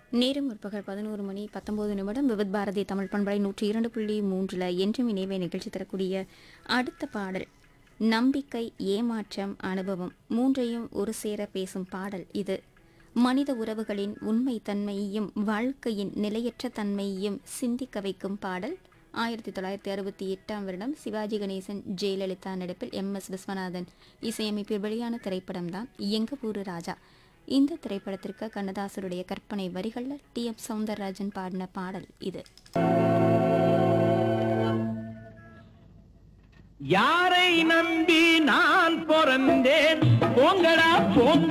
நேரம் முற்பகல் பதினோரு மணி பத்தொன்பது நிமிடம் விவித் பாரதி தமிழ் பண்பலை நூற்றி இரண்டு புள்ளி மூன்றில் என்றும் இணைவை நிகழ்ச்சி தரக்கூடிய அடுத்த பாடல் நம்பிக்கை ஏமாற்றம் அனுபவம் மூன்றையும் ஒரு சேர பேசும் பாடல் இது மனித உறவுகளின் உண்மை தன்மையையும் வாழ்க்கையின் நிலையற்ற தன்மையையும் சிந்திக்க வைக்கும் பாடல் ஆயிரத்தி தொள்ளாயிரத்தி அறுபத்தி எட்டாம் வருடம் சிவாஜி கணேசன் ஜெயலலிதா நடிப்பில் எம் எஸ் விஸ்வநாதன் இசையமைப்பில் வெளியான திரைப்படம்தான் எங்க ஊரு ராஜா இந்த திரைப்படத்திற்கு கண்ணதாசருடைய கற்பனை வரிகளில் டி எம் சவுந்தரராஜன் பாடின பாடல் இது யாரை நம்பி நான் பிறந்தேன் போங்கடா போங்க